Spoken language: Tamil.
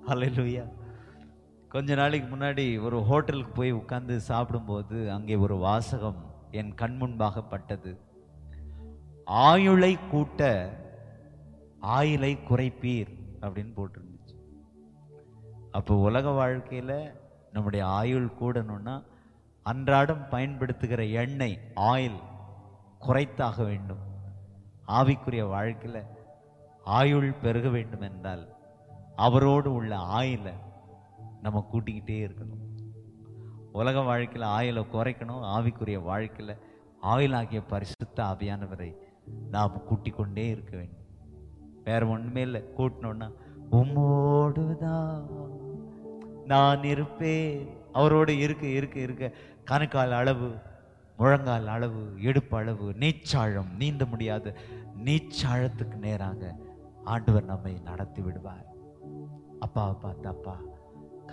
ஹalleluya கொஞ்ச நாளைக்கு முன்னாடி ஒரு ஹோட்டலுக்கு போய் உட்கார்ந்து சாப்பிடும்போது அங்கே ஒரு வாசகம் என் கண் முன்பாக பட்டது ஆயுளை கூட்ட ஆயுளை குறைப்பீர் அப்படின்னு போட்டிருந்துச்சு அப்போ உலக வாழ்க்கையில நம்முடைய ஆயுள் கூடணும்னா அன்றாடம் பயன்படுத்துகிற எண்ணெய் ஆயில் குறைத்தாக வேண்டும் ஆவிக்குரிய வாழ்க்கையில ஆயுள் பெருக வேண்டும் என்றால் அவரோடு உள்ள ஆயில நம்ம கூட்டிக்கிட்டே இருக்கணும் உலக வாழ்க்கையில ஆயிலை குறைக்கணும் ஆவிக்குரிய வாழ்க்கையில ஆயிலாகிய பரிசுத்த ஆவியானவரை நாம் கூட்டிக் கொண்டே இருக்க வேண்டும் வேற ஒண்ணுமே இல்லை கூட்டணும்னா உம்மோடுதான் நான் இருப்பேன் அவரோடு இருக்க இருக்க இருக்க கணுக்கால் அளவு முழங்கால் அளவு இடுப்பு அளவு நீச்சாழம் நீந்த முடியாத நீச்சாழத்துக்கு நேராக ஆண்டவர் நம்மை நடத்தி விடுவார் அப்பாவை பார்த்து அப்பா